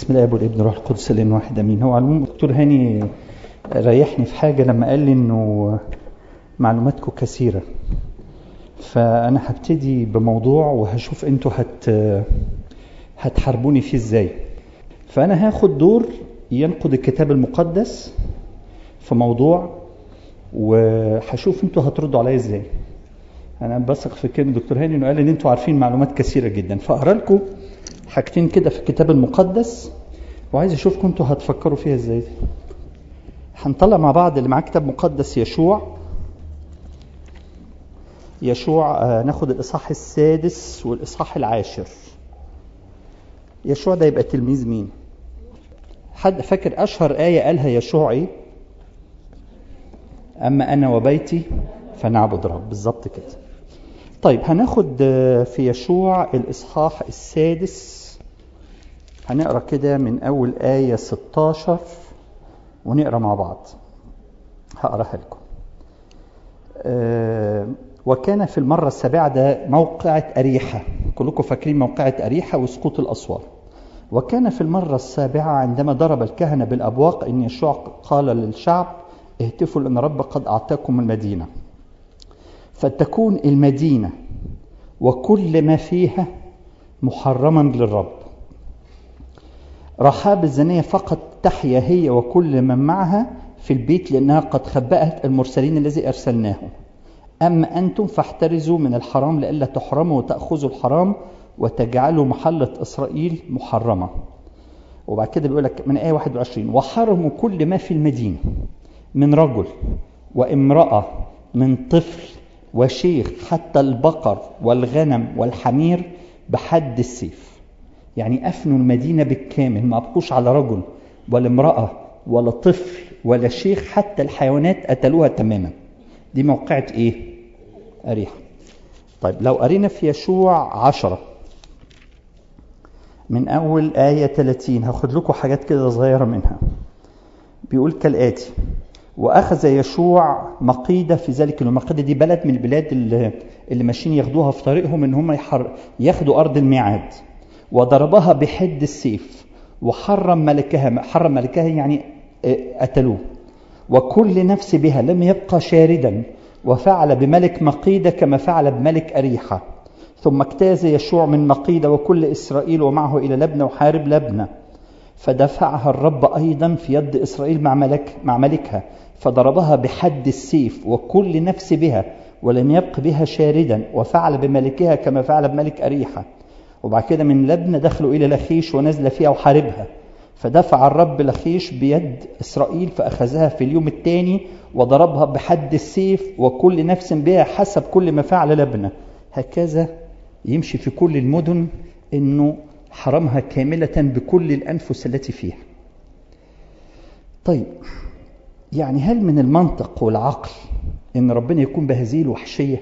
بسم الله والابن والروح القدس الان واحد امين هو على الدكتور هاني ريحني في حاجه لما قال لي انه معلوماتكم كثيره فانا هبتدي بموضوع وهشوف انتوا هت هتحاربوني فيه ازاي فانا هاخد دور ينقد الكتاب المقدس في موضوع وهشوف انتوا هتردوا عليا ازاي انا بثق في كلمه دكتور هاني انه قال ان انتوا عارفين معلومات كثيره جدا فاقرا لكم حاجتين كده في الكتاب المقدس وعايز اشوفكم انتوا هتفكروا فيها ازاي هنطلع مع بعض اللي معاه كتاب مقدس يشوع يشوع آه ناخد الاصحاح السادس والاصحاح العاشر يشوع ده يبقى تلميذ مين حد فاكر اشهر ايه قالها يشوع ايه اما انا وبيتي فنعبد رب بالظبط كده طيب هناخد في يشوع الإصحاح السادس هنقرا كده من أول آية 16 ونقرا مع بعض هقراها لكم أه وكان في المرة السابعة ده موقعة أريحة كلكم فاكرين موقعة أريحة وسقوط الأسوار وكان في المرة السابعة عندما ضرب الكهنة بالأبواق إن يشوع قال للشعب اهتفوا لأن رب قد أعطاكم المدينة فتكون المدينة وكل ما فيها محرما للرب رحاب الزانية فقط تحيا هي وكل من معها في البيت لأنها قد خبأت المرسلين الذي أرسلناهم أما أنتم فاحترزوا من الحرام لئلا تحرموا وتأخذوا الحرام وتجعلوا محلة إسرائيل محرمة وبعد كده بيقول لك من آية 21 وحرموا كل ما في المدينة من رجل وامرأة من طفل وشيخ حتى البقر والغنم والحمير بحد السيف يعني أفنوا المدينة بالكامل ما أبقوش على رجل ولا امرأة ولا طفل ولا شيخ حتى الحيوانات قتلوها تماما دي موقعة إيه؟ أريحة طيب لو قرينا في يشوع عشرة من أول آية 30 هاخد لكم حاجات كده صغيرة منها بيقول كالآتي واخذ يشوع مقيده في ذلك المقيده دي بلد من البلاد اللي, اللي ماشيين ياخدوها في طريقهم ان هم يحر ياخدوا ارض الميعاد وضربها بحد السيف وحرم ملكها حرم ملكها يعني قتلوه وكل نفس بها لم يبقى شاردا وفعل بملك مقيده كما فعل بملك اريحه ثم اجتاز يشوع من مقيده وكل اسرائيل ومعه الى لبنه وحارب لبنه فدفعها الرب ايضا في يد اسرائيل مع ملك مع ملكها فضربها بحد السيف وكل نفس بها ولم يبق بها شاردا وفعل بملكها كما فعل بملك أريحة وبعد كده من لبنى دخلوا إلى لخيش ونزل فيها وحاربها فدفع الرب لخيش بيد إسرائيل فأخذها في اليوم الثاني وضربها بحد السيف وكل نفس بها حسب كل ما فعل لبنى هكذا يمشي في كل المدن انه حرمها كاملة بكل الأنفس التي فيها طيب يعني هل من المنطق والعقل ان ربنا يكون بهذه الوحشيه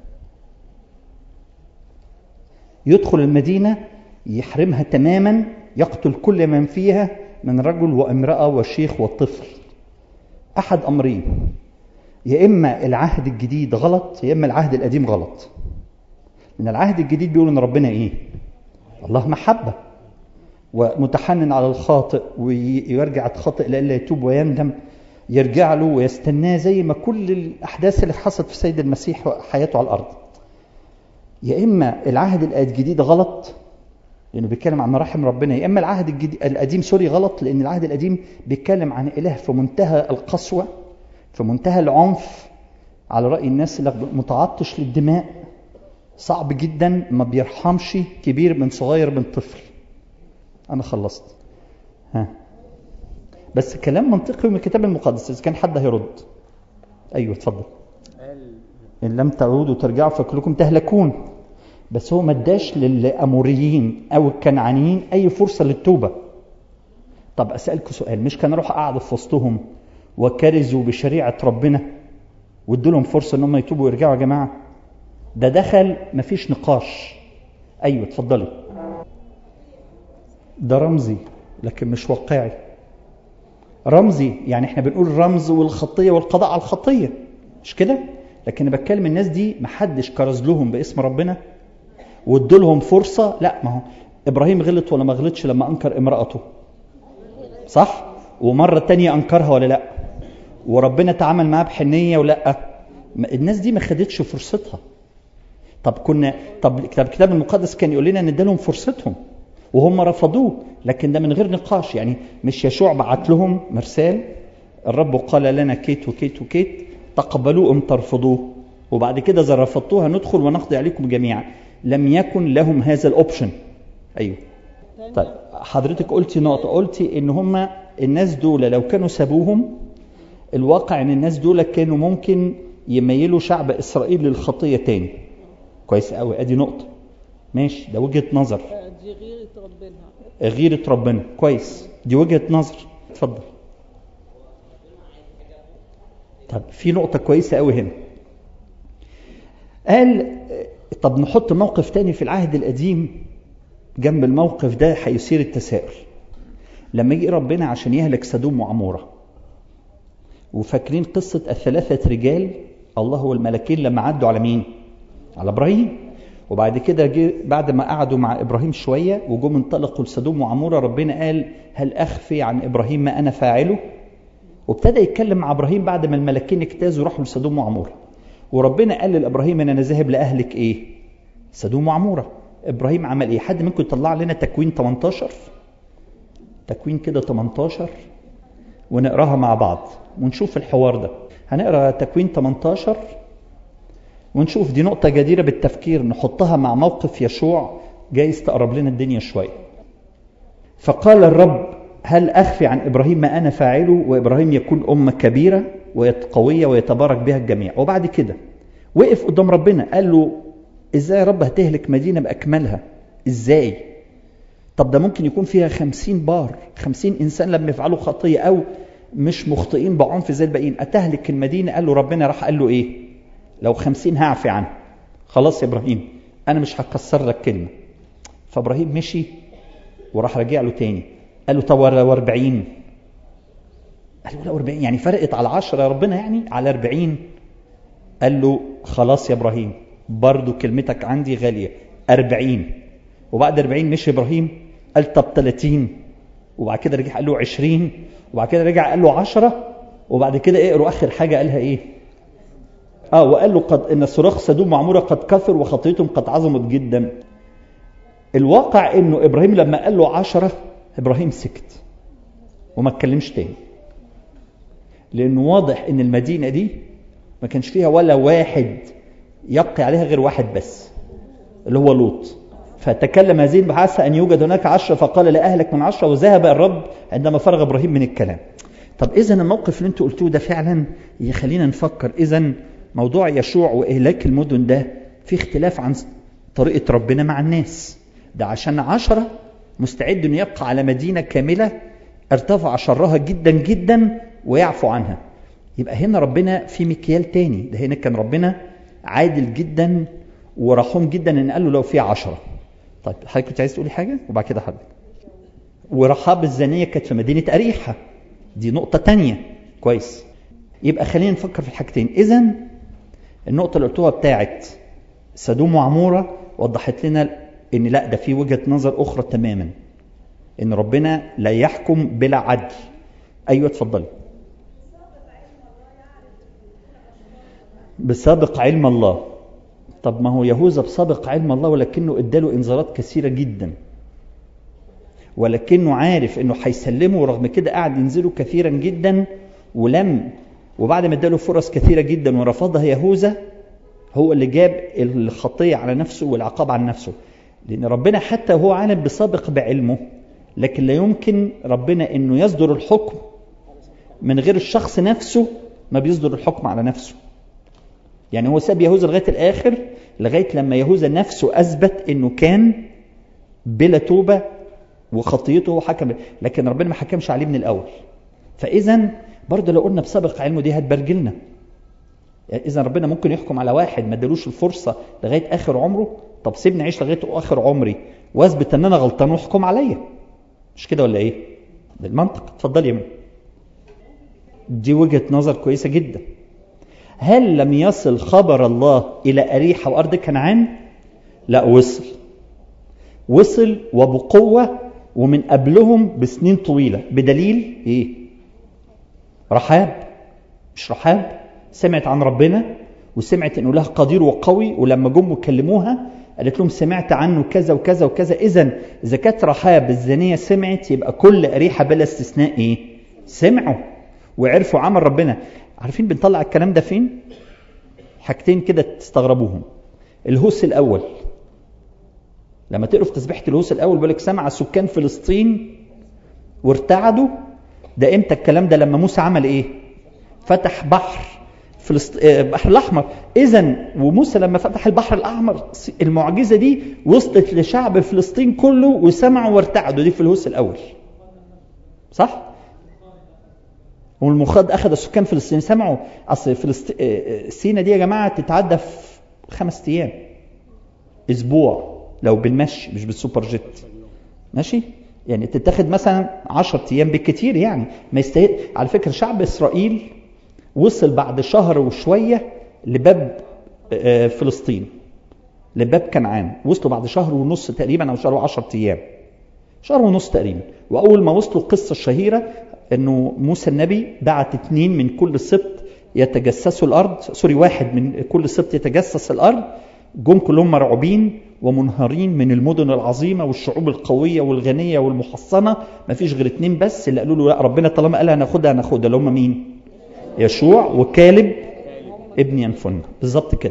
يدخل المدينه يحرمها تماما يقتل كل من فيها من رجل وامراه وشيخ وطفل احد امرين يا اما العهد الجديد غلط يا اما العهد القديم غلط من العهد الجديد بيقول ان ربنا ايه الله محبه ومتحنن على الخاطئ ويرجع الخاطئ لئلا يتوب ويندم يرجع له ويستناه زي ما كل الاحداث اللي حصلت في سيد المسيح حياته على الارض يا اما العهد الجديد غلط لانه بيتكلم عن مراحم ربنا يا اما العهد الجديد القديم سوري غلط لان العهد القديم بيتكلم عن اله في منتهى القسوه في منتهى العنف على راي الناس اللي متعطش للدماء صعب جدا ما بيرحمش كبير من صغير من طفل انا خلصت ها بس كلام منطقي من الكتاب المقدس اذا كان حد هيرد ايوه اتفضل ان لم تعودوا ترجعوا فكلكم تهلكون بس هو ما اداش للاموريين او الكنعانيين اي فرصه للتوبه طب اسالكم سؤال مش كان اروح اقعد في وسطهم وكرزوا بشريعه ربنا وادوا لهم فرصه ان هم يتوبوا ويرجعوا يا جماعه ده دخل مفيش نقاش ايوه اتفضلي ده رمزي لكن مش واقعي رمزي يعني احنا بنقول رمز والخطيه والقضاء على الخطيه مش كده لكن انا بتكلم الناس دي محدش كرز لهم باسم ربنا وادوا لهم فرصه لا ما هو ابراهيم غلط ولا ما غلطش لما انكر امراته صح ومرة تانية أنكرها ولا لأ وربنا تعامل معاه بحنية ولا لأ الناس دي ما خدتش فرصتها طب كنا طب الكتاب المقدس كان يقول لنا ان ادالهم فرصتهم وهم رفضوه لكن ده من غير نقاش يعني مش يشوع بعت لهم مرسال الرب قال لنا كيت وكيت وكيت تقبلوه ام ترفضوه وبعد كده اذا رفضتوها ندخل ونقضي عليكم جميعا لم يكن لهم هذا الاوبشن ايوه طيب حضرتك قلتي نقطه قلتي ان هم الناس دول لو كانوا سابوهم الواقع ان الناس دول كانوا ممكن يميلوا شعب اسرائيل للخطيه تاني كويس قوي ادي نقطه ماشي ده وجهه نظر دي غيرة ربنا غيرة ربنا كويس دي وجهة نظر اتفضل طب في نقطة كويسة قوي هنا قال طب نحط موقف تاني في العهد القديم جنب الموقف ده هيثير التساؤل لما يجي ربنا عشان يهلك سدوم وعمورة وفاكرين قصة الثلاثة رجال الله والملكين لما عدوا على مين؟ على ابراهيم وبعد كده جه بعد ما قعدوا مع ابراهيم شويه وجم انطلقوا لسدوم وعموره ربنا قال هل اخفي عن ابراهيم ما انا فاعله؟ وابتدى يتكلم مع ابراهيم بعد ما الملكين اجتازوا راحوا لسدوم وعموره. وربنا قال لابراهيم ان انا ذاهب لاهلك ايه؟ سدوم وعموره. ابراهيم عمل ايه؟ حد منكم يطلع لنا تكوين 18 تكوين كده 18 ونقراها مع بعض ونشوف الحوار ده. هنقرا تكوين 18 ونشوف دي نقطة جديرة بالتفكير نحطها مع موقف يشوع جايز تقرب لنا الدنيا شوية فقال الرب هل أخفي عن إبراهيم ما أنا فاعله وإبراهيم يكون أمة كبيرة وقوية ويتبارك بها الجميع وبعد كده وقف قدام ربنا قال له إزاي يا رب هتهلك مدينة بأكملها إزاي طب ده ممكن يكون فيها خمسين بار خمسين إنسان لما يفعلوا خطية أو مش مخطئين بعنف زي الباقيين أتهلك المدينة قال له ربنا راح قال له إيه لو خمسين هعفي عنه خلاص يا إبراهيم أنا مش هكسر لك كلمة فإبراهيم مشي وراح راجع له تاني قال له طب لو 40 قال له لو 40 يعني فرقت على 10 يا ربنا يعني على 40 قال له خلاص يا إبراهيم برضو كلمتك عندي غالية 40 وبعد 40 مشي إبراهيم قال طب 30 وبعد كده رجع قال له 20 وبعد كده رجع قال له 10 وبعد كده اقروا آخر حاجة قالها إيه اه وقال له قد ان صراخ سدوم وعموره قد كثر وخطيتهم قد عظمت جدا الواقع انه ابراهيم لما قال له عشرة ابراهيم سكت وما اتكلمش تاني لانه واضح ان المدينه دي ما كانش فيها ولا واحد يبقي عليها غير واحد بس اللي هو لوط فتكلم هذه البحث ان يوجد هناك عشرة فقال لا اهلك من عشرة وذهب الرب عندما فرغ ابراهيم من الكلام طب اذا الموقف اللي انتوا قلتوه ده فعلا يخلينا نفكر اذا موضوع يشوع واهلاك المدن ده في اختلاف عن طريقه ربنا مع الناس ده عشان عشرة مستعد انه يبقى على مدينه كامله ارتفع شرها جدا جدا ويعفو عنها يبقى هنا ربنا في مكيال تاني ده هنا كان ربنا عادل جدا ورحوم جدا ان قال له لو في عشرة طيب حضرتك كنت عايز تقولي حاجه وبعد كده حضرتك ورحاب الزانيه كانت في مدينه اريحه دي نقطه تانية كويس يبقى خلينا نفكر في الحاجتين اذا النقطه اللي قلتوها بتاعت سدوم وعموره وضحت لنا ان لا ده في وجهه نظر اخرى تماما ان ربنا لا يحكم بلا عدل ايوه اتفضلي بسابق علم الله طب ما هو يهوذا بسابق علم الله ولكنه اداله انذارات كثيره جدا ولكنه عارف انه هيسلمه ورغم كده قعد ينزله كثيرا جدا ولم وبعد ما اداله فرص كثيره جدا ورفضها يهوذا هو اللي جاب الخطيه على نفسه والعقاب على نفسه لان ربنا حتى هو عالم بسابق بعلمه لكن لا يمكن ربنا انه يصدر الحكم من غير الشخص نفسه ما بيصدر الحكم على نفسه يعني هو ساب يهوذا لغايه الاخر لغايه لما يهوذا نفسه اثبت انه كان بلا توبه وخطيته هو حكم لكن ربنا ما حكمش عليه من الاول فاذا برضه لو قلنا بسابق علمه دي هتبرجلنا يعني اذا ربنا ممكن يحكم على واحد ما ادالوش الفرصه لغايه اخر عمره طب سيبني اعيش لغايه اخر عمري واثبت ان انا غلطان واحكم عليا مش كده ولا ايه بالمنطق اتفضلي يا من. دي وجهه نظر كويسه جدا هل لم يصل خبر الله الى اريحه وارض كنعان لا وصل وصل وبقوه ومن قبلهم بسنين طويلة بدليل ايه رحاب مش رحاب سمعت عن ربنا وسمعت انه له قدير وقوي ولما جم وكلموها قالت لهم سمعت عنه كذا وكذا وكذا اذا اذا كانت رحاب الزانيه سمعت يبقى كل اريحه بلا استثناء ايه سمعوا وعرفوا عمل ربنا عارفين بنطلع الكلام ده فين حاجتين كده تستغربوهم الهوس الاول لما تقروا في تسبيحه الهوس الاول بيقول لك سمع سكان فلسطين وارتعدوا ده امتى الكلام ده لما موسى عمل ايه فتح بحر فلسط... البحر الاحمر اذا وموسى لما فتح البحر الاحمر المعجزه دي وصلت لشعب فلسطين كله وسمعوا وارتعدوا دي في الهوس الاول صح والمخاض اخذ السكان فلسطين سمعوا اصل فلسطين سينا دي يا جماعه تتعدى في خمس ايام اسبوع لو بالمشي مش بالسوبر جيت ماشي يعني تتاخد مثلا 10 ايام بالكتير يعني ما يستاهل على فكره شعب اسرائيل وصل بعد شهر وشويه لباب فلسطين لباب كنعان وصلوا بعد شهر ونص تقريبا او شهر و10 ايام شهر ونص تقريبا واول ما وصلوا القصه الشهيره انه موسى النبي بعت اثنين من كل سبط يتجسسوا الارض سوري واحد من كل سبط يتجسس الارض جم كلهم مرعوبين ومنهارين من المدن العظيمه والشعوب القويه والغنيه والمحصنه ما فيش غير اثنين بس اللي قالوا له لا ربنا طالما قال هناخدها هناخدها اللي هم مين؟ يشوع وكالب ابن ينفن بالظبط كده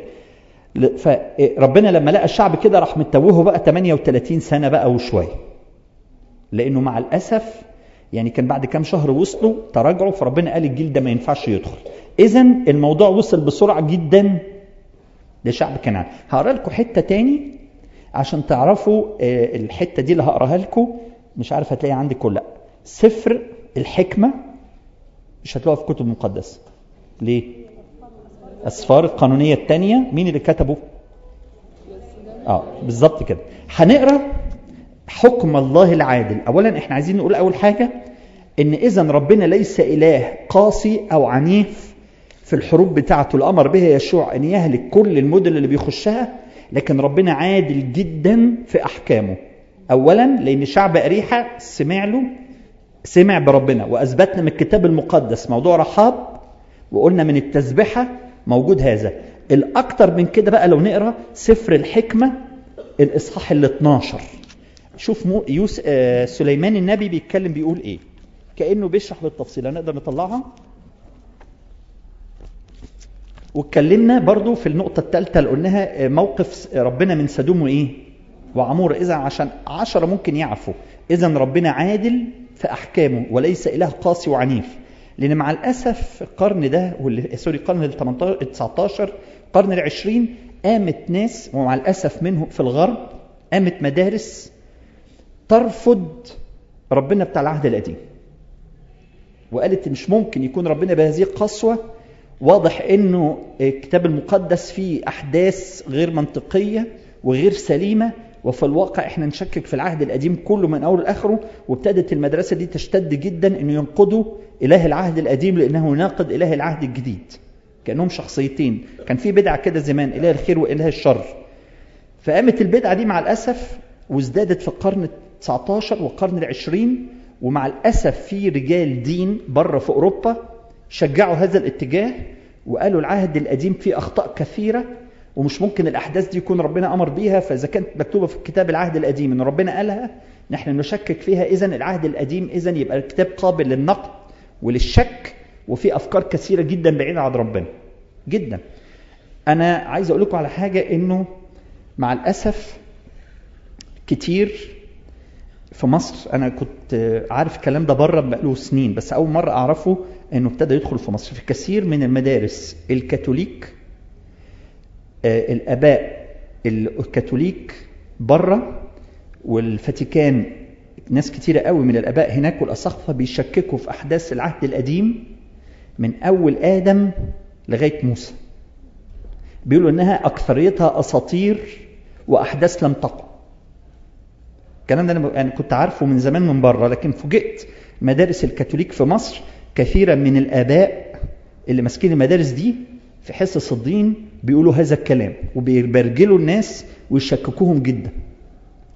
فربنا لما لقى الشعب كده راح متوهه بقى 38 سنه بقى وشويه لانه مع الاسف يعني كان بعد كام شهر وصلوا تراجعوا فربنا قال الجيل ده ما ينفعش يدخل اذا الموضوع وصل بسرعه جدا لشعب كنعان هقرا لكم حته تاني عشان تعرفوا الحته دي اللي هقراها لكم مش عارف هتلاقيها عندك ولا لا سفر الحكمه مش هتلاقوها في كتب مقدسه ليه اسفار القانونيه الثانيه مين اللي كتبه اه بالظبط كده هنقرا حكم الله العادل اولا احنا عايزين نقول اول حاجه ان اذا ربنا ليس اله قاسي او عنيف في الحروب بتاعته الامر بها يشوع ان يهلك كل المدن اللي بيخشها لكن ربنا عادل جدا في احكامه اولا لان شعب اريحه سمع له سمع بربنا واثبتنا من الكتاب المقدس موضوع رحاب وقلنا من التسبحه موجود هذا الاكثر من كده بقى لو نقرا سفر الحكمه الاصحاح ال 12 شوف مو يوس آه سليمان النبي بيتكلم بيقول ايه كانه بيشرح بالتفصيل هنقدر نطلعها واتكلمنا برضو في النقطة الثالثة اللي قلناها موقف ربنا من سدوم وإيه؟ وعمور إذا عشان عشرة ممكن يعرفوا إذا ربنا عادل في أحكامه وليس إله قاسي وعنيف لأن مع الأسف القرن ده واللي سوري القرن ال 18 ال 19 القرن ال 20 قامت ناس ومع الأسف منهم في الغرب قامت مدارس ترفض ربنا بتاع العهد القديم وقالت مش ممكن يكون ربنا بهذه القسوة واضح انه الكتاب المقدس فيه احداث غير منطقيه وغير سليمه وفي الواقع احنا نشكك في العهد القديم كله من اوله لاخره وابتدت المدرسه دي تشتد جدا انه ينقضوا اله العهد القديم لانه يناقض اله العهد الجديد كانهم شخصيتين كان في بدعه كده زمان اله الخير واله الشر فقامت البدعه دي مع الاسف وازدادت في القرن 19 والقرن العشرين ومع الاسف في رجال دين بره في اوروبا شجعوا هذا الاتجاه وقالوا العهد القديم فيه اخطاء كثيره ومش ممكن الاحداث دي يكون ربنا امر بيها فاذا كانت مكتوبه في كتاب العهد القديم ان ربنا قالها نحن نشكك فيها اذا العهد القديم اذا يبقى الكتاب قابل للنقد وللشك وفي افكار كثيره جدا بعيده عن ربنا جدا انا عايز اقول لكم على حاجه انه مع الاسف كتير في مصر انا كنت عارف الكلام ده بره بقاله سنين بس اول مره اعرفه انه ابتدى يدخل في مصر في كثير من المدارس الكاثوليك آه الاباء الكاثوليك بره والفاتيكان ناس كتيره قوي من الاباء هناك والاساقفه بيشككوا في احداث العهد القديم من اول ادم لغايه موسى بيقولوا انها اكثريتها اساطير واحداث لم تقع الكلام ده انا يعني كنت عارفه من زمان من بره لكن فوجئت مدارس الكاثوليك في مصر كثيرا من الاباء اللي ماسكين المدارس دي في حصص الدين بيقولوا هذا الكلام وبيبرجلوا الناس ويشككوهم جدا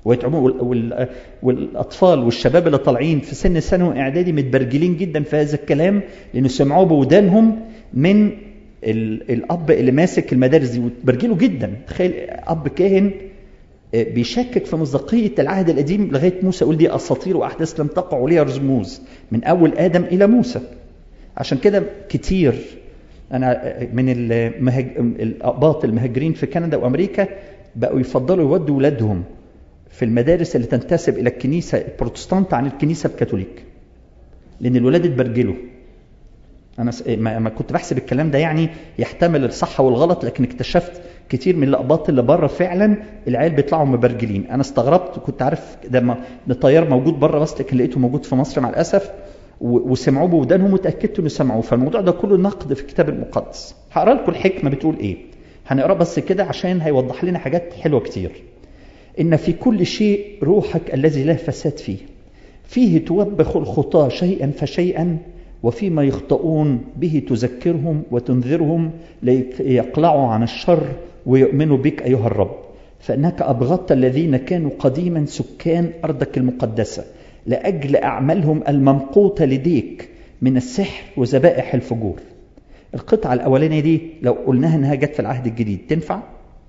ويتعبون وال... وال... والاطفال والشباب اللي طالعين في سن ثانوي اعدادي متبرجلين جدا في هذا الكلام لانه سمعوه بودانهم من ال... الاب اللي ماسك المدارس دي وتبرجلوا جدا تخيل اب كاهن بيشكك في مصداقية العهد القديم لغاية موسى يقول دي أساطير وأحداث لم تقع وليها رموز من أول آدم إلى موسى عشان كده كتير أنا من المهج... الأقباط المهاجرين في كندا وأمريكا بقوا يفضلوا يودوا ولادهم في المدارس اللي تنتسب إلى الكنيسة البروتستانت عن الكنيسة الكاثوليك لأن الولاد اتبرجلوا أنا ما كنت بحسب الكلام ده يعني يحتمل الصح والغلط لكن اكتشفت كتير من الأقباط اللي بره فعلا العيال بيطلعوا مبرجلين أنا استغربت كنت عارف ده الطيار موجود بره بس لكن لقيته موجود في مصر مع الأسف وسمعوه بودانهم وتأكدت إنه سمعوه فالموضوع ده كله نقد في الكتاب المقدس هقرا لكم الحكمة بتقول إيه هنقرا بس كده عشان هيوضح لنا حاجات حلوة كتير إن في كل شيء روحك الذي لا فساد فيه فيه توبخ الخطاة شيئا فشيئا وفيما يخطئون به تذكرهم وتنذرهم ليقلعوا عن الشر ويؤمنوا بك أيها الرب فإنك أبغضت الذين كانوا قديما سكان أرضك المقدسة لأجل أعمالهم الممقوتة لديك من السحر وذبائح الفجور القطعة الأولانية دي لو قلناها إنها جت في العهد الجديد تنفع؟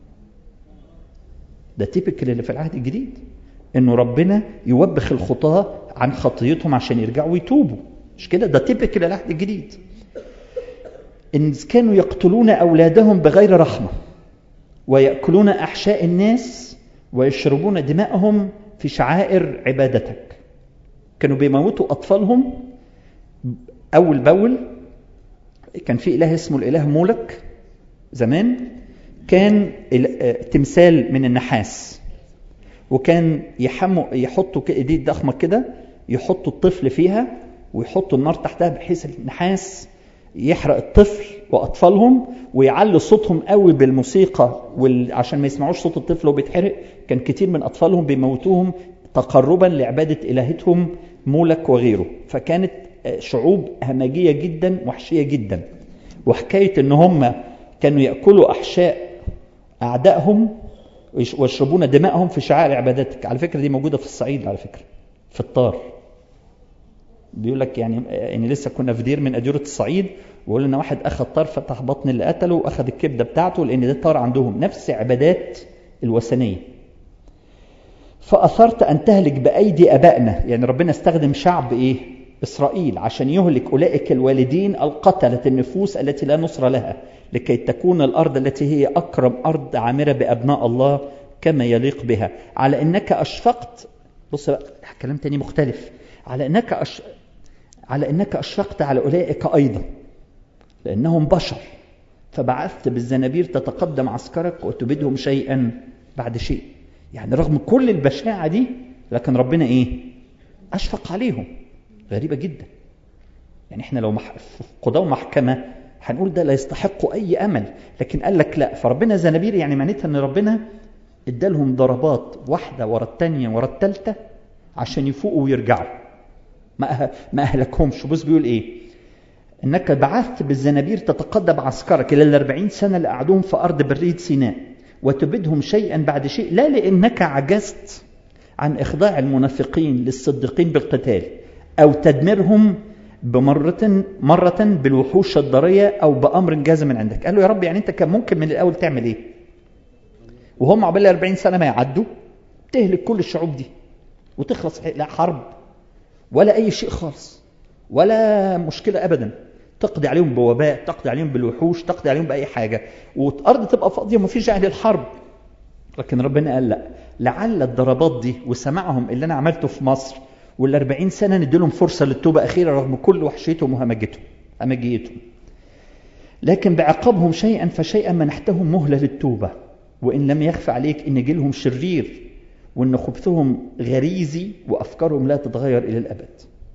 ده تيبكال اللي في العهد الجديد إنه ربنا يوبخ الخطاة عن خطيتهم عشان يرجعوا ويتوبوا مش كده ده تيبكال العهد الجديد إن كانوا يقتلون أولادهم بغير رحمة ويأكلون أحشاء الناس ويشربون دماءهم في شعائر عبادتك كانوا بيموتوا أطفالهم أول بول كان في إله اسمه الإله مولك زمان كان تمثال من النحاس وكان يحموا يحطوا ايديه ضخمه كده يحطوا الطفل فيها ويحطوا النار تحتها بحيث النحاس يحرق الطفل واطفالهم ويعلوا صوتهم قوي بالموسيقى وال... عشان ما يسمعوش صوت الطفل وهو بيتحرق كان كتير من اطفالهم بيموتوهم تقربا لعباده الهتهم مولك وغيره فكانت شعوب همجيه جدا وحشيه جدا وحكايه ان هم كانوا ياكلوا احشاء اعدائهم ويشربون دمائهم في شعائر عبادتك على فكره دي موجوده في الصعيد على فكره في الطار بيقول لك يعني يعني لسه كنا في دير من اديره الصعيد وقول لنا واحد اخذ طار فتح بطن اللي قتله واخذ الكبده بتاعته لان ده طار عندهم نفس عبادات الوثنيه فاثرت ان تهلك بايدي ابائنا يعني ربنا استخدم شعب ايه اسرائيل عشان يهلك اولئك الوالدين القتله النفوس التي لا نصر لها لكي تكون الارض التي هي اكرم ارض عامره بابناء الله كما يليق بها على انك اشفقت بص بقى كلام تاني مختلف على انك أش... على انك اشفقت على اولئك ايضا لانهم بشر فبعثت بالزنابير تتقدم عسكرك وتبيدهم شيئا بعد شيء يعني رغم كل البشاعه دي لكن ربنا ايه اشفق عليهم غريبه جدا يعني احنا لو مح... في قضاء محكمه هنقول ده لا يستحق اي امل لكن قال لك لا فربنا زنابير يعني معناتها ان ربنا ادالهم ضربات واحده ورا الثانيه ورا الثالثه عشان يفوقوا ويرجعوا ما أه... ما اهلكهمش بص بيقول ايه انك بعثت بالزنابير تتقدم عسكرك الى الاربعين سنه اللي قعدوهم في ارض بريه سيناء وتبدهم شيئا بعد شيء لا لانك عجزت عن اخضاع المنافقين للصديقين بالقتال او تدميرهم بمرة مرة بالوحوش الضارية أو بأمر جاز من عندك قال له يا رب يعني أنت كان ممكن من الأول تعمل إيه وهم عقبال 40 سنة ما يعدوا تهلك كل الشعوب دي وتخلص لا حرب ولا أي شيء خالص ولا مشكلة أبدا تقضي عليهم بوباء تقضي عليهم بالوحوش تقضي عليهم بأي حاجة والأرض تبقى فاضية وما فيش داعي للحرب لكن ربنا قال لا لعل الضربات دي وسماعهم اللي أنا عملته في مصر والأربعين سنة نديلهم فرصة للتوبة أخيرة رغم كل وحشيتهم وهمجتهم همجيتهم لكن بعقابهم شيئا فشيئا منحتهم مهلة للتوبة وإن لم يخفى عليك إن جيلهم شرير وإن خبثهم غريزي وأفكارهم لا تتغير إلى الأبد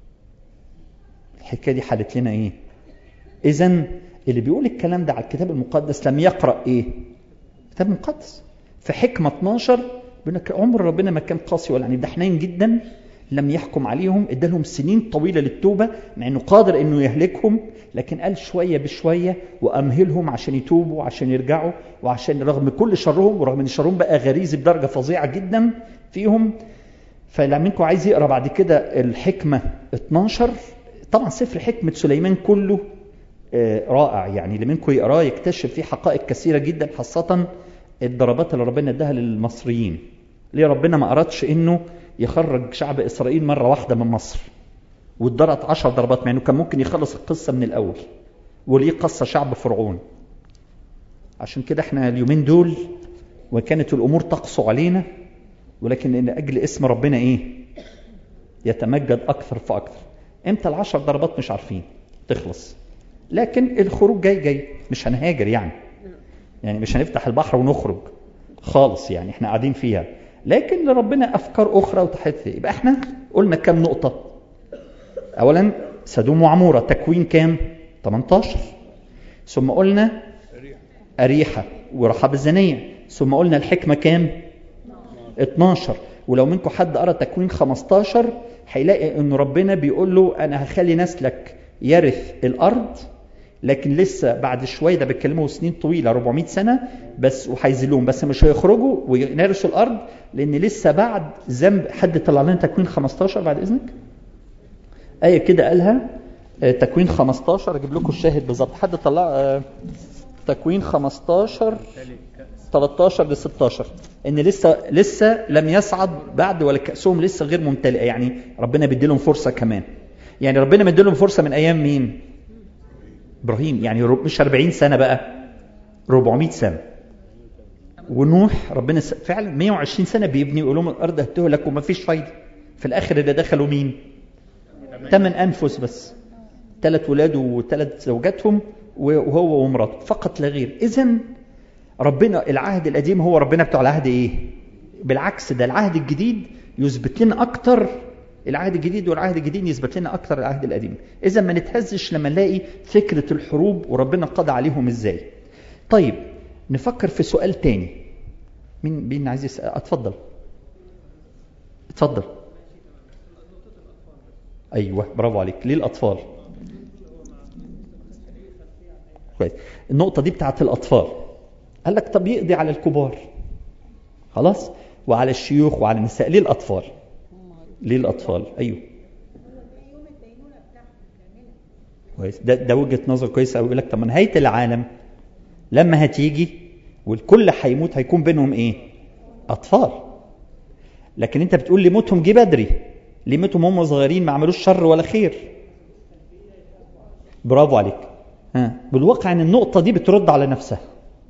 الحكاية دي حالت لنا إيه إذا اللي بيقول الكلام ده على الكتاب المقدس لم يقرأ إيه الكتاب المقدس في حكمة 12 بيقول لك عمر ربنا ما كان قاسي ولا عنيف ده حنين جدا لم يحكم عليهم ادالهم سنين طويله للتوبه مع انه قادر انه يهلكهم لكن قال شويه بشويه وامهلهم عشان يتوبوا وعشان يرجعوا وعشان رغم كل شرهم ورغم ان شرهم بقى غريزي بدرجه فظيعه جدا فيهم فلما منكم عايز يقرا بعد كده الحكمه 12 طبعا سفر حكمه سليمان كله رائع يعني اللي منكم يقراه يكتشف فيه حقائق كثيره جدا خاصه الضربات اللي ربنا اداها للمصريين ليه ربنا ما أردش إنه يخرج شعب إسرائيل مرة واحدة من مصر واتضربت عشر ضربات مع إنه كان ممكن يخلص القصة من الأول وليه قصة شعب فرعون عشان كده احنا اليومين دول وكانت الأمور تقسو علينا ولكن إن أجل اسم ربنا إيه يتمجد أكثر فأكثر إمتى العشر ضربات مش عارفين تخلص لكن الخروج جاي جاي مش هنهاجر يعني يعني مش هنفتح البحر ونخرج خالص يعني احنا قاعدين فيها لكن لربنا افكار اخرى وتحدث يبقى احنا قلنا كم نقطه اولا سدوم وعموره تكوين كام 18 ثم قلنا اريحه ورحاب الزانيه ثم قلنا الحكمه كام 12 ولو منكم حد قرا تكوين 15 هيلاقي ان ربنا بيقول له انا هخلي نسلك يرث الارض لكن لسه بعد شويه ده بيتكلموا سنين طويله 400 سنه بس وهيذلوهم بس مش هيخرجوا وينارسوا الارض لان لسه بعد ذنب حد طلع لنا تكوين 15 بعد اذنك ايه كده قالها تكوين 15 اجيب لكم الشاهد بالظبط حد طلع تكوين 15 13 ل 16 ان لسه لسه لم يصعد بعد ولا كاسهم لسه غير ممتلئه يعني ربنا بيدي لهم فرصه كمان يعني ربنا مدي لهم فرصه من ايام مين ابراهيم يعني مش 40 سنه بقى 400 سنه ونوح ربنا فعلا 120 سنه بيبني يقول لهم الارض هتهلك وما فيش فايده في الاخر اللي دخلوا مين ثمان انفس بس ثلاث ولاده وثلاث زوجاتهم وهو ومراته فقط لا غير اذا ربنا العهد القديم هو ربنا بتوع العهد ايه بالعكس ده العهد الجديد يثبت لنا اكتر العهد الجديد والعهد الجديد يثبت لنا اكتر العهد القديم اذا ما نتهزش لما نلاقي فكره الحروب وربنا قضى عليهم ازاي طيب نفكر في سؤال تاني مين مين عايز يسال اتفضل اتفضل ايوه برافو عليك ليه الاطفال كويس النقطه دي بتاعت الاطفال قال لك طب يقضي على الكبار خلاص وعلى الشيوخ وعلى النساء ليه الاطفال ليه الاطفال ايوه كويس ده ده وجهه نظر كويسه قوي يقول لك طب نهايه العالم لما هتيجي والكل هيموت هيكون بينهم ايه اطفال لكن انت بتقول لي موتهم جه بدري ليه موتهم هم صغيرين ما عملوش شر ولا خير برافو عليك ها بالواقع ان النقطه دي بترد على نفسها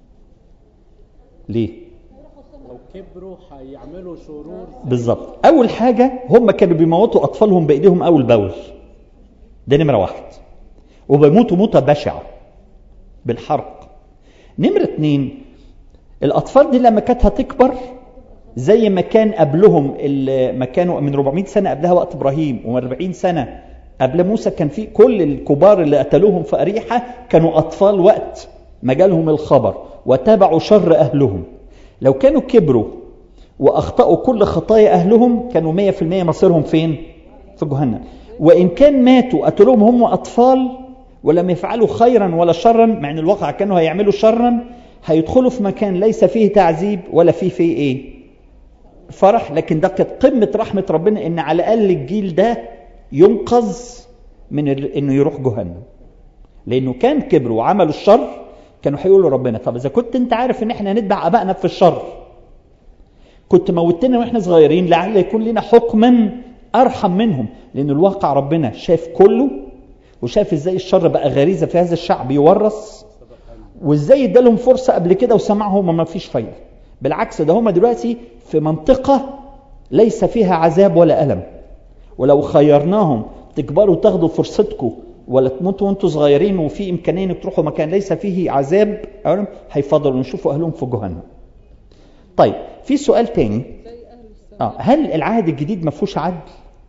ليه لو كبروا هيعملوا شرور بالظبط اول حاجه هم كانوا بيموتوا اطفالهم بايديهم اول باول ده نمره واحد وبيموتوا موته بشعه بالحرق نمره اتنين الاطفال دي لما كانت هتكبر زي ما كان قبلهم ما كانوا من 400 سنه قبلها وقت ابراهيم و40 سنه قبل موسى كان في كل الكبار اللي قتلوهم في اريحه كانوا اطفال وقت ما جالهم الخبر وتابعوا شر اهلهم لو كانوا كبروا واخطاوا كل خطايا اهلهم كانوا 100% مصيرهم فين في جهنم وان كان ماتوا قتلوهم هم اطفال ولم يفعلوا خيرا ولا شرا مع ان الواقع كانوا هيعملوا شرا هيدخلوا في مكان ليس فيه تعذيب ولا فيه فيه ايه فرح لكن ده كانت قمه رحمه ربنا ان على الاقل الجيل ده ينقذ من انه يروح جهنم لانه كان كبروا وعملوا الشر كانوا هيقولوا ربنا طب اذا كنت انت عارف ان احنا نتبع ابائنا في الشر كنت موتنا واحنا صغيرين لعل يكون لنا حكما ارحم منهم لان الواقع ربنا شاف كله وشاف ازاي الشر بقى غريزه في هذا الشعب يورث وازاي ادالهم فرصه قبل كده وسمعهم ما فيش فايده بالعكس ده هم دلوقتي في منطقه ليس فيها عذاب ولا الم ولو خيرناهم تكبروا تاخدوا فرصتكم ولا تموتوا وانتوا صغيرين وفي امكانيه انك تروحوا مكان ليس فيه عذاب هيفضلوا يشوفوا اهلهم في جهنم. طيب في سؤال تاني اه هل العهد الجديد ما فيهوش عدل؟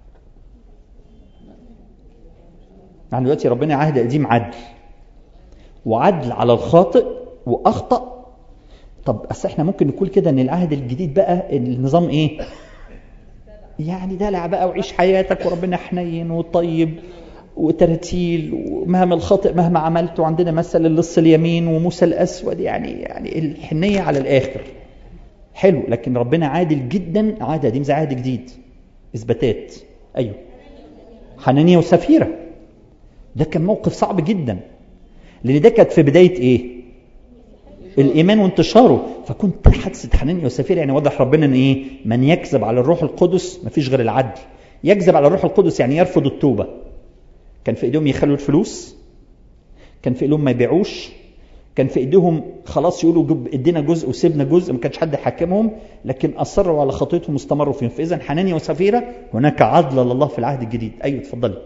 يعني دلوقتي ربنا عهد قديم عدل وعدل على الخاطئ واخطا طب اصل احنا ممكن نقول كده ان العهد الجديد بقى النظام ايه؟ يعني دلع بقى وعيش حياتك وربنا حنين وطيب وترتيل ومهما الخطئ مهما عملت وعندنا مثل اللص اليمين وموسى الاسود يعني يعني الحنيه على الاخر حلو لكن ربنا عادل جدا عاده دي مش عهد جديد اثباتات ايوه حنانيه وسفيره ده كان موقف صعب جدا لان ده كانت في بدايه ايه الايمان وانتشاره فكنت حادثه حنانيا وسفيره يعني واضح ربنا ان ايه من يكذب على الروح القدس مفيش غير العدل يكذب على الروح القدس يعني يرفض التوبه كان في ايديهم يخلوا الفلوس كان في ايديهم ما يبيعوش كان في ايديهم خلاص يقولوا جب ادينا جزء وسيبنا جزء ما كانش حد حاكمهم لكن اصروا على خطيتهم واستمروا فيهم فاذا حنانيا وسفيره هناك عدل لله في العهد الجديد ايوه اتفضلي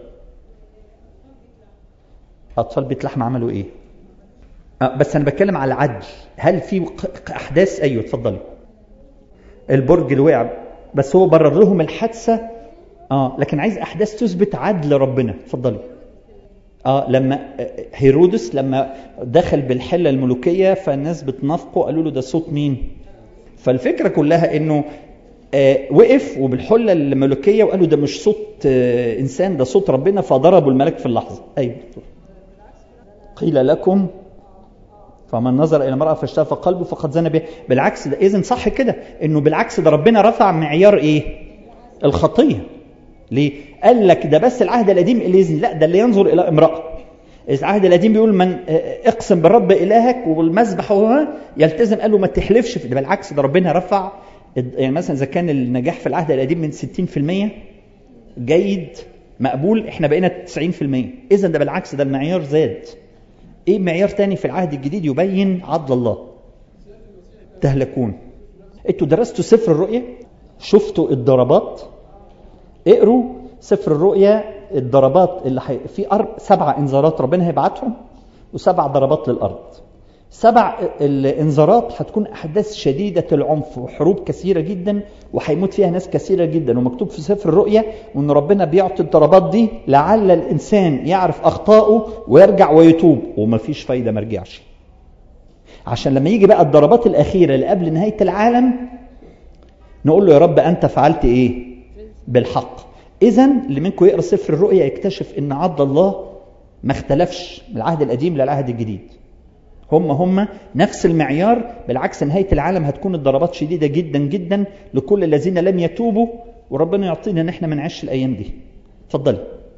اطفال بيت لحم عملوا ايه أه بس انا بتكلم على العدل هل في احداث ايوه اتفضلي البرج اللي وقع بس هو برر لهم الحادثه اه لكن عايز احداث تثبت عدل ربنا اتفضلي اه لما هيرودس لما دخل بالحله الملوكيه فالناس بتنافقه قالوا له ده صوت مين فالفكره كلها انه آه وقف وبالحله الملوكيه وقالوا ده مش صوت آه انسان ده صوت ربنا فضربوا الملك في اللحظه ايوه قيل لكم فمن نظر الى امراه فاشتهى قلبه فقد زنى بها بالعكس ده اذا صح كده انه بالعكس ده ربنا رفع معيار ايه الخطيه ليه قال لك ده بس العهد القديم اللي يزني لا ده اللي ينظر الى امراه العهد القديم بيقول من اقسم بالرب الهك والمذبح هو يلتزم قال له ما تحلفش في ده بالعكس ده ربنا رفع يعني مثلا اذا كان النجاح في العهد القديم من 60% جيد مقبول احنا بقينا 90% اذا ده بالعكس ده المعيار زاد ايه معيار تاني في العهد الجديد يبين عدل الله تهلكون انتوا درستوا سفر الرؤيا شفتوا الضربات اقروا سفر الرؤيا الضربات اللي حي... في أرب... سبع انذارات ربنا هيبعتهم وسبع ضربات للارض سبع الانذارات هتكون احداث شديده العنف وحروب كثيره جدا وهيموت فيها ناس كثيره جدا ومكتوب في سفر الرؤيا وان ربنا بيعطي الضربات دي لعل الانسان يعرف اخطائه ويرجع ويتوب ومفيش فايده ما رجعش عشان لما يجي بقى الضربات الاخيره اللي قبل نهايه العالم نقول له يا رب انت فعلت ايه بالحق اذا اللي منكم يقرا سفر الرؤيا يكتشف ان عدل الله ما اختلفش من العهد القديم للعهد الجديد هم هم نفس المعيار بالعكس نهايه العالم هتكون الضربات شديده جدا جدا لكل الذين لم يتوبوا وربنا يعطينا ان احنا ما نعيش الايام دي اتفضلي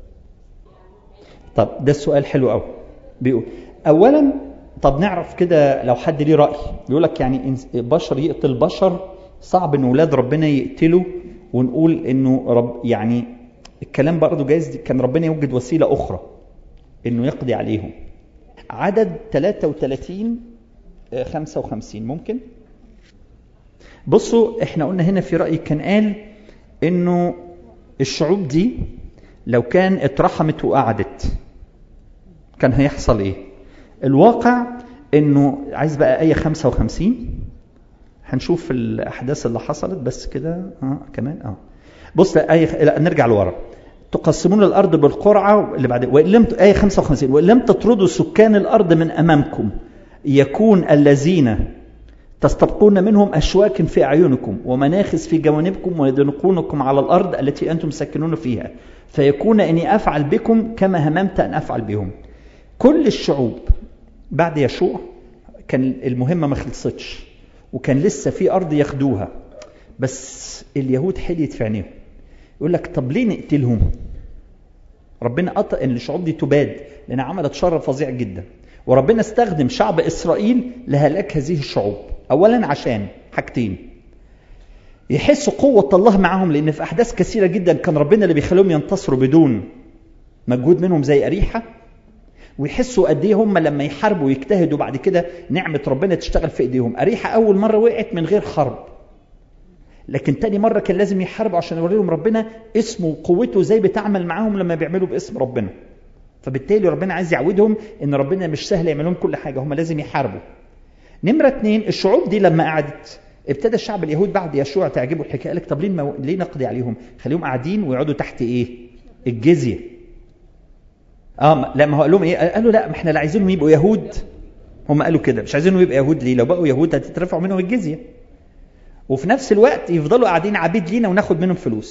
طب ده السؤال حلو قوي بيقول اولا طب نعرف كده لو حد ليه راي بيقول لك يعني بشر يقتل بشر صعب ان اولاد ربنا يقتلوا ونقول انه رب يعني الكلام برضه جايز كان ربنا يوجد وسيله اخرى انه يقضي عليهم عدد 33 55 ممكن بصوا احنا قلنا هنا في رأي كان قال انه الشعوب دي لو كان اترحمت وقعدت كان هيحصل ايه الواقع انه عايز بقى ايه 55 هنشوف الاحداث اللي حصلت بس كده اه كمان اه بص ايه لا نرجع لورا تقسمون الارض بالقرعه اللي بعد وان لم ايه 55 وان لم تطردوا سكان الارض من امامكم يكون الذين تستبقون منهم اشواك في اعينكم ومناخس في جوانبكم ويدنقونكم على الارض التي انتم ساكنون فيها فيكون اني افعل بكم كما هممت ان افعل بهم كل الشعوب بعد يشوع كان المهمه ما خلصتش وكان لسه في ارض ياخدوها بس اليهود حليت في عينيهم يقول لك طب ليه نقتلهم ربنا قطع ان الشعوب دي تباد لان عملت شر فظيع جدا وربنا استخدم شعب اسرائيل لهلاك هذه الشعوب اولا عشان حاجتين يحسوا قوة الله معاهم لأن في أحداث كثيرة جدا كان ربنا اللي بيخليهم ينتصروا بدون مجهود منهم زي أريحة ويحسوا قد ايه هم لما يحاربوا ويجتهدوا بعد كده نعمة ربنا تشتغل في ايديهم أريحة أول مرة وقعت من غير حرب لكن تاني مرة كان لازم يحاربوا عشان يوري لهم ربنا اسمه وقوته ازاي بتعمل معاهم لما بيعملوا باسم ربنا فبالتالي ربنا عايز يعودهم ان ربنا مش سهل يعمل لهم كل حاجة هم لازم يحاربوا نمرة اتنين الشعوب دي لما قعدت ابتدى الشعب اليهود بعد يشوع تعجبه الحكايه قال لك طب ليه مو... ليه نقضي عليهم؟ خليهم قاعدين ويقعدوا تحت ايه؟ الجزيه. اه لما هو قال لهم ايه؟ قالوا لا ما احنا لا عايزينهم يبقوا يهود هم قالوا كده مش عايزينهم يبقوا يهود ليه؟ لو بقوا يهود هتترفعوا منهم الجزيه. وفي نفس الوقت يفضلوا قاعدين عبيد لينا وناخد منهم فلوس.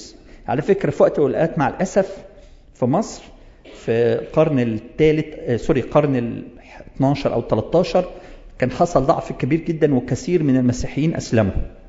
على فكره في وقت من الاوقات مع الاسف في مصر في القرن الثالث آه، سوري القرن ال 12 او 13 كان حصل ضعف كبير جدا وكثير من المسيحيين اسلموا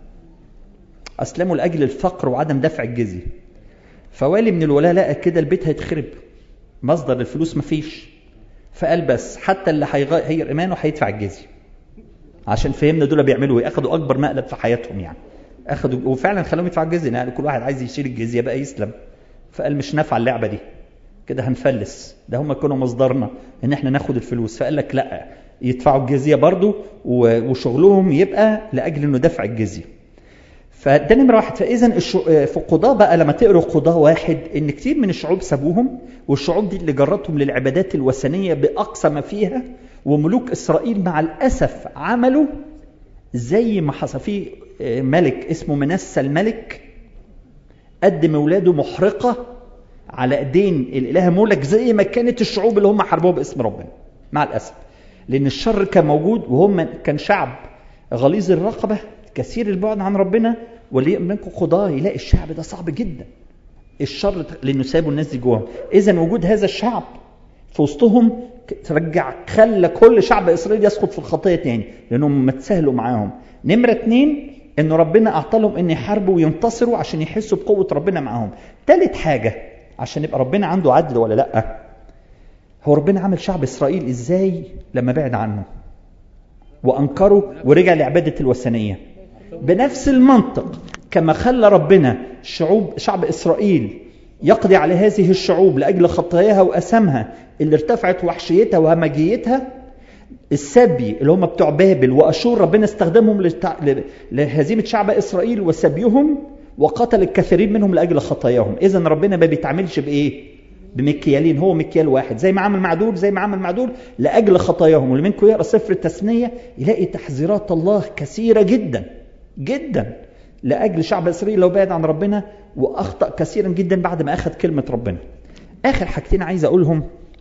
اسلموا لاجل الفقر وعدم دفع الجزيه فوالي من الولاة لقى كده البيت هيتخرب مصدر الفلوس مفيش فقال بس حتى اللي هيغير ايمانه هيدفع الجزيه عشان فهمنا دول بيعملوا ايه اخدوا اكبر مقلب في حياتهم يعني اخدوا وفعلا خلوهم يدفعوا الجزيه يعني كل واحد عايز يشيل الجزيه بقى يسلم فقال مش نافعه اللعبه دي كده هنفلس ده هم كانوا مصدرنا ان احنا ناخد الفلوس فقال لك لا يدفعوا الجزيه برضو و- وشغلهم يبقى لاجل انه دفع الجزيه فده نمره واحد فاذا الش- في قضاه بقى لما تقروا قضاه واحد ان كتير من الشعوب سابوهم والشعوب دي اللي جرتهم للعبادات الوثنيه باقصى ما فيها وملوك اسرائيل مع الاسف عملوا زي ما حصل في ملك اسمه منسى الملك قدم اولاده محرقه على ايدين الاله مولك زي ما كانت الشعوب اللي هم حاربوها باسم ربنا مع الاسف لان الشر كان موجود وهم كان شعب غليظ الرقبه كثير البعد عن ربنا وليه منكم قضاه يلاقي الشعب ده صعب جدا الشر لانه سابوا الناس دي جواهم اذا وجود هذا الشعب في وسطهم ترجع خلى كل شعب اسرائيل يسقط في الخطيه تاني لانهم متساهلوا معاهم نمره اتنين ان ربنا اعطى لهم ان يحاربوا وينتصروا عشان يحسوا بقوه ربنا معاهم تالت حاجه عشان يبقى ربنا عنده عدل ولا لا هو ربنا عمل شعب اسرائيل ازاي لما بعد عنه وانكره ورجع لعباده الوثنيه بنفس المنطق كما خلى ربنا شعوب شعب اسرائيل يقضي على هذه الشعوب لاجل خطاياها واثامها اللي ارتفعت وحشيتها وهمجيتها السبي اللي هم بتوع بابل واشور ربنا استخدمهم للتع... ل- لهزيمه شعب اسرائيل وسبيهم وقتل الكثيرين منهم لاجل خطاياهم اذا ربنا ما بيتعاملش بايه بمكيالين هو مكيال واحد زي ما عمل مع دول زي ما عمل مع دول لاجل خطاياهم واللي منكم يقرا سفر التثنيه يلاقي تحذيرات الله كثيره جدا جدا لاجل شعب اسرائيل لو بعد عن ربنا واخطا كثيرا جدا بعد ما اخذ كلمه ربنا اخر حاجتين عايز اقولهم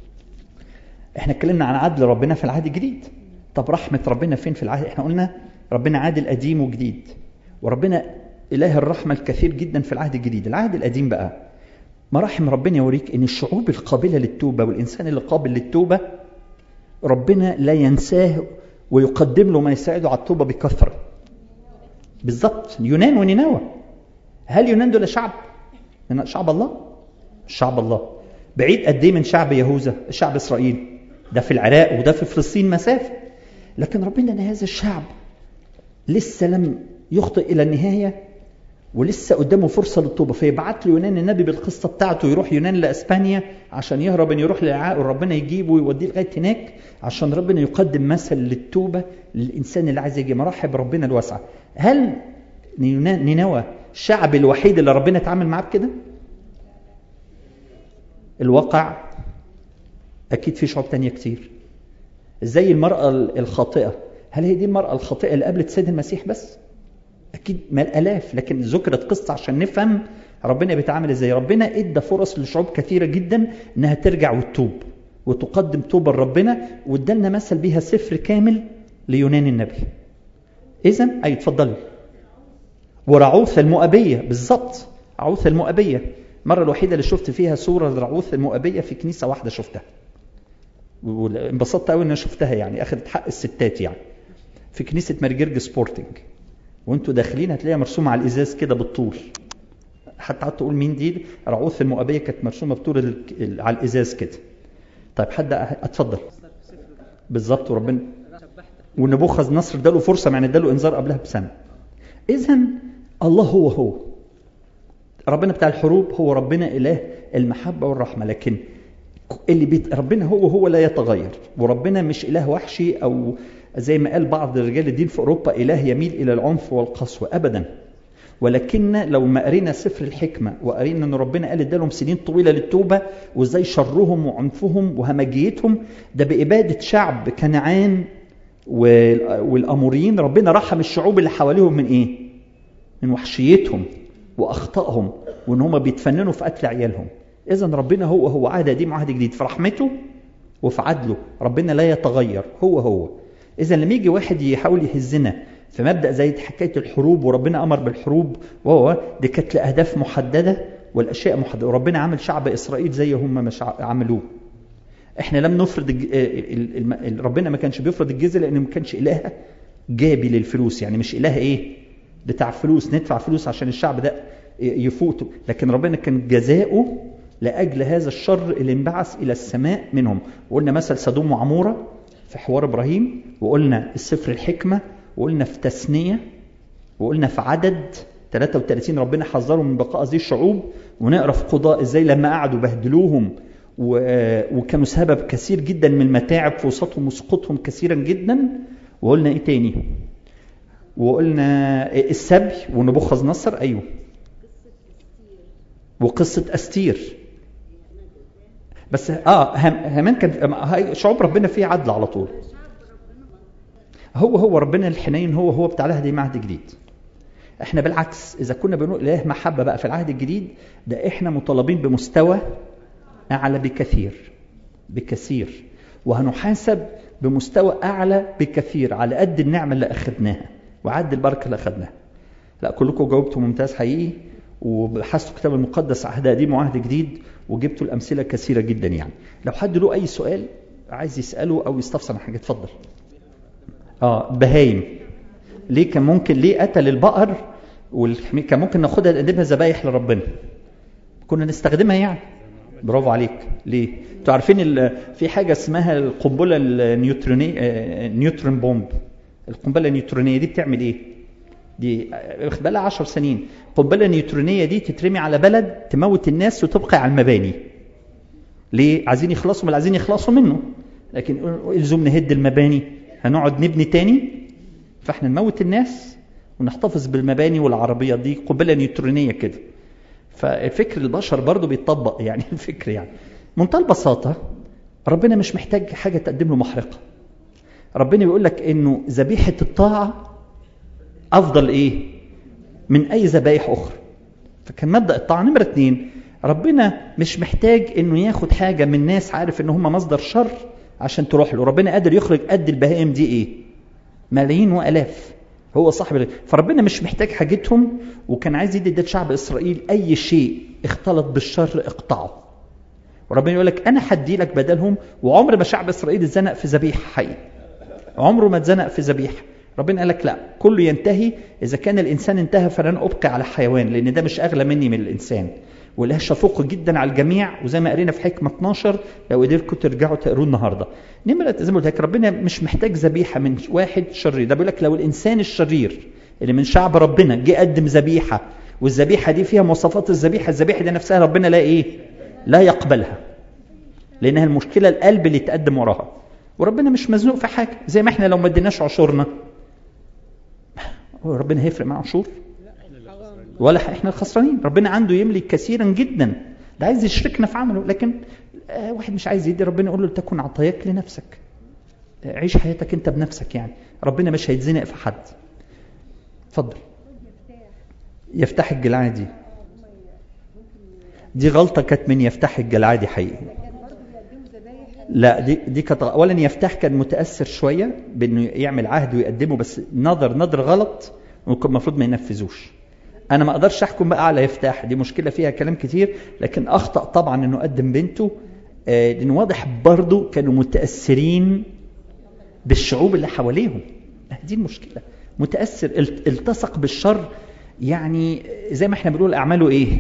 احنا اتكلمنا عن عدل ربنا في العهد الجديد طب رحمه ربنا فين في العهد احنا قلنا ربنا عادل قديم وجديد وربنا اله الرحمه الكثير جدا في العهد الجديد العهد القديم بقى مراحم ربنا يوريك ان الشعوب القابله للتوبه والانسان اللي قابل للتوبه ربنا لا ينساه ويقدم له ما يساعده على التوبه بكثره بالظبط يونان ونينوى هل يونان دول شعب من شعب الله شعب الله بعيد قد ايه من شعب يهوذا شعب اسرائيل ده في العراق وده في فلسطين مسافه لكن ربنا ان هذا الشعب لسه لم يخطئ الى النهايه ولسه قدامه فرصه للتوبه فيبعت له يونان النبي بالقصه بتاعته يروح يونان لاسبانيا عشان يهرب ان يروح للعراق وربنا يجيبه ويوديه لغايه هناك عشان ربنا يقدم مثل للتوبه للانسان اللي عايز يجي مراحب ربنا الواسعه هل نينا- نينوى الشعب الوحيد اللي ربنا اتعامل معاه بكده الواقع اكيد في شعوب تانية كتير زي المرأة الخاطئة هل هي دي المرأة الخاطئة اللي قابلت سيد المسيح بس اكيد ما الالاف لكن ذكرت قصة عشان نفهم ربنا بيتعامل ازاي ربنا ادى فرص لشعوب كثيرة جدا انها ترجع وتتوب وتقدم توبة لربنا وادالنا مثل بيها سفر كامل ليونان النبي اذا اي اتفضلي ورعوث المؤبية بالظبط عوث المؤبية المرة الوحيدة اللي شفت فيها صورة لرعوث المؤبية في كنيسة واحدة شفتها وانبسطت قوي ان انا شفتها يعني اخذت حق الستات يعني في كنيسة مرجرج سبورتنج وانتوا داخلين هتلاقيها مرسومة على الازاز كده بالطول حتى قعدت اقول مين دي رعوث المؤبية كانت مرسومة بطول ال- ال- على الازاز كده طيب حد اتفضل بالظبط وربنا ونبوخذ نصر اداله فرصه يعني اداله انذار قبلها بسنه اذا الله هو هو ربنا بتاع الحروب هو ربنا اله المحبه والرحمه لكن اللي بيت ربنا هو هو لا يتغير وربنا مش اله وحشي او زي ما قال بعض رجال الدين في اوروبا اله يميل الى العنف والقسوه ابدا ولكن لو ما قرينا سفر الحكمه وقرينا ان ربنا قال ادالهم سنين طويله للتوبه وازاي شرهم وعنفهم وهمجيتهم ده باباده شعب كنعان وال- والاموريين ربنا رحم الشعوب اللي حواليهم من ايه؟ من وحشيتهم واخطائهم وان هم بيتفننوا في قتل عيالهم. اذا ربنا هو هو عهد قديم وعهد جديد في رحمته وفي عدله ربنا لا يتغير هو هو. اذا لما يجي واحد يحاول يهزنا في مبدا زي حكايه الحروب وربنا امر بالحروب وهو دي كانت لاهداف محدده والاشياء محدده وربنا عمل شعب اسرائيل زي هم ما شع- عملوه احنا لم نفرض الج... ال- ال- ال- ربنا ما كانش بيفرض الجزيه لانه ما كانش اله جابي للفلوس يعني مش اله ايه بتاع فلوس ندفع فلوس عشان الشعب ده ي- يفوته لكن ربنا كان جزاؤه لاجل هذا الشر اللي انبعث الى السماء منهم وقلنا مثل سدوم وعموره في حوار ابراهيم وقلنا السفر الحكمه وقلنا في تثنيه وقلنا في عدد 33 ربنا حذرهم من بقاء هذه الشعوب ونقرا في قضاء ازاي لما قعدوا بهدلوهم و- وكانوا سبب كثير جدا من المتاعب في وسطهم وسقوطهم كثيرا جدا وقلنا ايه تاني وقلنا السبي ونبوخذ نصر ايوه وقصه استير بس اه هم- هامان كان هاي شعوب ربنا فيه عدل على طول هو هو ربنا الحنين هو هو بتاع العهد عهد جديد احنا بالعكس اذا كنا بنقول اله محبه بقى في العهد الجديد ده احنا مطالبين بمستوى اعلى بكثير بكثير وهنحاسب بمستوى اعلى بكثير على قد النعمه اللي اخذناها وعد البركه اللي اخذناها لا كلكم جاوبتوا ممتاز حقيقي وبحثتوا الكتاب المقدس عهد قديم وعهد جديد وجبتوا الامثله كثيره جدا يعني لو حد له اي سؤال عايز يساله او يستفسر عن حاجه اتفضل اه بهايم ليه كان ممكن ليه قتل البقر والحمي كان ممكن ناخدها نقدمها ذبايح لربنا كنا نستخدمها يعني برافو عليك ليه انتوا عارفين ال- في حاجه اسمها القنبله النيوترونيه آه، نيوترون بومب القنبله النيوترونيه دي بتعمل ايه دي آه، واخد بالها 10 سنين القنبله النيوترونيه دي تترمي على بلد تموت الناس وتبقى على المباني ليه عايزين يخلصوا من اللي عايزين يخلصوا منه لكن الزم نهد المباني هنقعد نبني تاني فاحنا نموت الناس ونحتفظ بالمباني والعربيات دي قنبله نيوترونيه كده ففكر البشر برضه بيتطبق يعني الفكر يعني منتهى البساطه ربنا مش محتاج حاجه تقدم له محرقه ربنا بيقول لك انه ذبيحه الطاعه افضل ايه من اي ذبايح اخرى فكان مبدا الطاعه نمره اتنين ربنا مش محتاج انه ياخد حاجه من ناس عارف ان هم مصدر شر عشان تروح له ربنا قادر يخرج قد البهائم دي ايه ملايين والاف هو صاحب ال- فربنا مش محتاج حاجتهم وكان عايز يدي ده شعب اسرائيل اي شيء اختلط بالشر اقطعه وربنا يقول لك انا هدي لك بدلهم وعمر ما شعب اسرائيل اتزنق في ذبيحه حقيقي عمره ما اتزنق في ذبيحه ربنا قال لك لا كله ينتهي اذا كان الانسان انتهى فلن ابقي على حيوان لان ده مش اغلى مني من الانسان واله شفوق جدا على الجميع وزي ما قرينا في حكمه 12 لو قدرتوا ترجعوا تقروه النهارده نمره زي ما قلت لك ربنا مش محتاج ذبيحه من واحد شرير ده بيقول لك لو الانسان الشرير اللي من شعب ربنا جه قدم ذبيحه والذبيحه دي فيها مواصفات الذبيحه الذبيحه دي نفسها ربنا لا ايه لا يقبلها لانها المشكله القلب اللي يتقدم وراها وربنا مش مزنوق في حاجه زي ما احنا لو ما اديناش عشورنا هو ربنا هيفرق معاه عشور ولا احنا الخسرانين ربنا عنده يملك كثيرا جدا ده عايز يشركنا في عمله لكن آه، واحد مش عايز يدي ربنا يقول له تكن عطاياك لنفسك آه، عيش حياتك انت بنفسك يعني ربنا مش هيتزنق في حد اتفضل يفتح الجلعادي دي غلطه كانت من يفتح الجلعادي حقيقي لا دي دي كانت اولا يفتح كان متاثر شويه بانه يعمل عهد ويقدمه بس نظر نظر غلط وكان المفروض ما ينفذوش انا ما اقدرش احكم بقى على يفتح دي مشكله فيها كلام كتير لكن اخطا طبعا انه قدم بنته آه، لان واضح برضه كانوا متاثرين بالشعوب اللي حواليهم دي المشكله متاثر الت- التصق بالشر يعني زي ما احنا بنقول اعماله ايه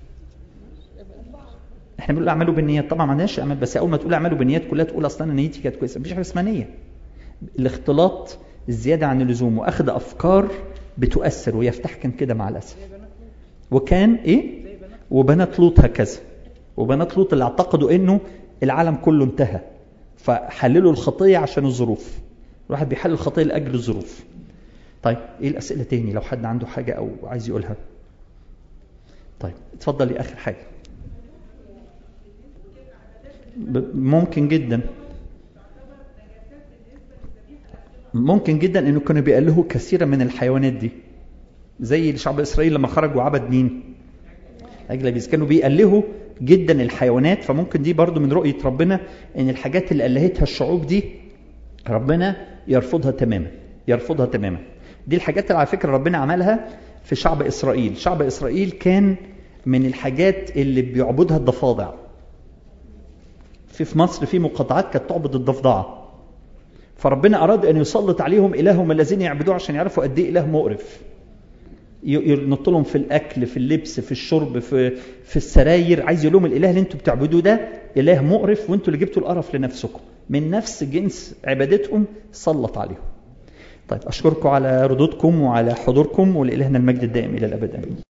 احنا بنقول اعملوا بالنيات طبعا ما عندناش اعمال بس اول ما تقول اعملوا بالنيات كلها تقول اصلا انا نيتي كانت كويسه مفيش حاجه اسمها نيه الاختلاط الزياده عن اللزوم واخذ افكار بتؤثر ويفتح كان كده مع الاسف وكان ايه وبنات لوط هكذا وبنات لوط اللي اعتقدوا انه العالم كله انتهى فحللوا الخطيه عشان الظروف الواحد بيحلل الخطيه لاجل الظروف طيب ايه الاسئله تاني لو حد عنده حاجه او عايز يقولها طيب اتفضلي اخر حاجه ب- ممكن جدا ممكن جدا انه كانوا بيألهوا كثيرا من الحيوانات دي زي شعب اسرائيل لما خرج وعبد مين اجلبيز كانوا بيألهوا جدا الحيوانات فممكن دي برضو من رؤية ربنا ان الحاجات اللي ألهتها الشعوب دي ربنا يرفضها تماما يرفضها تماما دي الحاجات اللي على فكرة ربنا عملها في شعب إسرائيل شعب إسرائيل كان من الحاجات اللي بيعبدها الضفادع في في مصر في مقاطعات كانت تعبد الضفدعه فربنا اراد ان يسلط عليهم الههم الذين يعبدوه عشان يعرفوا قد ايه اله مقرف ينط لهم في الاكل في اللبس في الشرب في في السراير عايز يقول لهم الاله اللي انتم بتعبدوه ده اله مقرف وانتوا اللي جبتوا القرف لنفسكم من نفس جنس عبادتهم سلط عليهم طيب اشكركم على ردودكم وعلى حضوركم ولالهنا المجد الدائم الى الابد امين